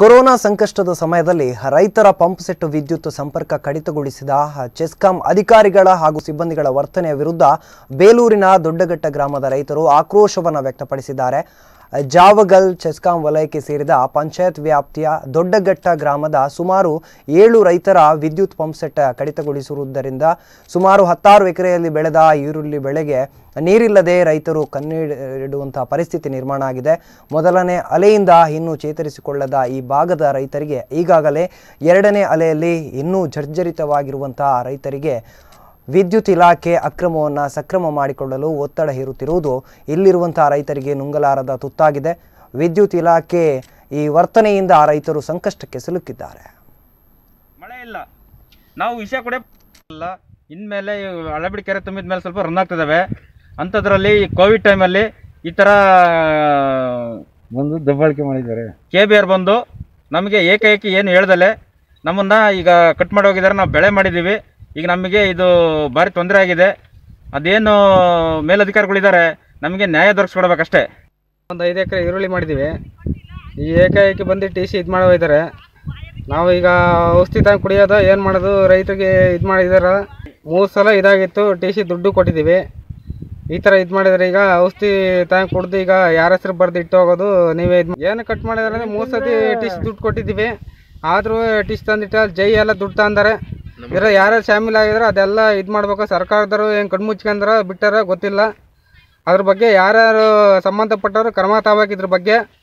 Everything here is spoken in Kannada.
ಕೊರೋನಾ ಸಂಕಷ್ಟದ ಸಮಯದಲ್ಲಿ ರೈತರ ಪಂಪ್ ಸೆಟ್ ವಿದ್ಯುತ್ ಸಂಪರ್ಕ ಕಡಿತಗೊಳಿಸಿದ ಚೆಸ್ಕಾಂ ಅಧಿಕಾರಿಗಳ ಹಾಗೂ ಸಿಬ್ಬಂದಿಗಳ ವರ್ತನೆಯ ವಿರುದ್ಧ ಬೇಲೂರಿನ ದೊಡ್ಡಘಟ್ಟ ಗ್ರಾಮದ ರೈತರು ಆಕ್ರೋಶವನ್ನು ವ್ಯಕ್ತಪಡಿಸಿದ್ದಾರೆ ಜಾವಗಲ್ ಚೆಸ್ಕಾಂ ವಲಯಕ್ಕೆ ಸೇರಿದ ಪಂಚಾಯತ್ ವ್ಯಾಪ್ತಿಯ ದೊಡ್ಡಘಟ್ಟ ಗ್ರಾಮದ ಸುಮಾರು ಏಳು ರೈತರ ವಿದ್ಯುತ್ ಪಂಪ್ ಸೆಟ್ ಕಡಿತಗೊಳಿಸಿರುವುದರಿಂದ ಸುಮಾರು ಹತ್ತಾರು ಎಕರೆಯಲ್ಲಿ ಬೆಳೆದ ಈರುಳ್ಳಿ ಬೆಳೆಗೆ ನೀರಿಲ್ಲದೆ ರೈತರು ಕಣ್ಣೀಡುವಂತಹ ಪರಿಸ್ಥಿತಿ ನಿರ್ಮಾಣ ಆಗಿದೆ ಮೊದಲನೇ ಅಲೆಯಿಂದ ಇನ್ನೂ ಚೇತರಿಸಿಕೊಳ್ಳದ ಈ ಭಾಗದ ರೈತರಿಗೆ ಈಗಾಗಲೇ ಎರಡನೇ ಅಲೆಯಲ್ಲಿ ಇನ್ನೂ ಜರ್ಜರಿತವಾಗಿರುವಂತಹ ರೈತರಿಗೆ ವಿದ್ಯುತ್ ಇಲಾಖೆ ಅಕ್ರಮವನ್ನು ಸಕ್ರಮ ಮಾಡಿಕೊಳ್ಳಲು ಒತ್ತಡ ಹೇರುತ್ತಿರುವುದು ಇಲ್ಲಿರುವಂತಹ ರೈತರಿಗೆ ನುಂಗಲಾರದ ತುತ್ತಾಗಿದೆ ವಿದ್ಯುತ್ ಇಲಾಖೆ ಈ ವರ್ತನೆಯಿಂದ ರೈತರು ಸಂಕಷ್ಟಕ್ಕೆ ಸಿಲುಕಿದ್ದಾರೆ ಮಳೆ ಇಲ್ಲ ನಾವು ವಿಷಯ ಕೂಡ ಇಲ್ಲ ಇನ್ಮೇಲೆ ಹಳಬಿಡಿ ಕೆರೆ ತುಂಬಿದ ಮೇಲೆ ಸ್ವಲ್ಪ ರನ್ ಆಗ್ತಿದ್ದಾವೆ ಅಂಥದ್ರಲ್ಲಿ ಈ ಕೋವಿಡ್ ಟೈಮಲ್ಲಿ ಈ ಥರ ಬಂದು ದಬ್ಬಾಳಿಕೆ ಮಾಡಿದ್ದಾರೆ ಕೆ ಬಿ ಆರ್ ಬಂದು ನಮಗೆ ಏಕಾಏಕಿ ಏನು ಹೇಳ್ದಲೆ ನಮ್ಮನ್ನು ಈಗ ಕಟ್ ಮಾಡಿ ಹೋಗಿದ್ದಾರೆ ನಾವು ಬೆಳೆ ಮಾಡಿದ್ದೀವಿ ಈಗ ನಮಗೆ ಇದು ಭಾರಿ ತೊಂದರೆ ಆಗಿದೆ ಅದೇನು ಮೇಲಧಿಕಾರಿಗಳಿದ್ದಾರೆ ನಮಗೆ ನ್ಯಾಯ ದೊರಕಿಸ್ಕೊಡ್ಬೇಕಷ್ಟೇ ಒಂದು ಐದು ಎಕರೆ ಈರುಳ್ಳಿ ಮಾಡಿದ್ದೀವಿ ಈ ಏಕಾಏಕಿ ಬಂದು ಟಿ ಸಿ ಇದು ಮಾಡೋ ಇದ್ದಾರೆ ನಾವು ಈಗ ಔಷಧಿ ತಂದು ಕುಡಿಯೋದು ಏನು ಮಾಡೋದು ರೈತರಿಗೆ ಇದು ಮಾಡಿದಾರೆ ಮೂರು ಸಲ ಇದಾಗಿತ್ತು ಟಿ ಸಿ ದುಡ್ಡು ಕೊಟ್ಟಿದ್ದೀವಿ ಈ ಥರ ಇದು ಮಾಡಿದ್ರೆ ಈಗ ಔಷಧಿ ತಂದು ಕುಡ್ದು ಈಗ ಯಾರ ಹೆಸ್ರು ಬರ್ದು ಇಟ್ಟು ಹೋಗೋದು ನೀವೇ ಇದು ಏನು ಕಟ್ ಮಾಡಿದಾರೆ ಅಂದರೆ ಮೂರು ಸತಿ ಟಿ ಸಿ ದುಡ್ಡು ಕೊಟ್ಟಿದ್ದೀವಿ ಆದರೂ ಟಿ ಸಿ ತಂದಿಟ್ಟು ಜೈ ಎಲ್ಲ ದುಡ್ಡು ತಂದಾರೆ ಇರೋ ಯಾರ್ಯಾರು ಶಾಮಿಲ್ ಆಗಿದಾರೆ ಅದೆಲ್ಲ ಇದು ಮಾಡ್ಬೇಕು ಸರ್ಕಾರದವರು ಏನು ಕಣ್ಣು ಮುಚ್ಕೊಂಡ್ರ ಬಿಟ್ಟಾರ ಗೊತ್ತಿಲ್ಲ ಅದ್ರ ಬಗ್ಗೆ ಯಾರ್ಯಾರು ಸಂಬಂಧಪಟ್ಟವರು ಕ್ರಮ ತಗೋಬೇಕು ಇದ್ರ ಬಗ್ಗೆ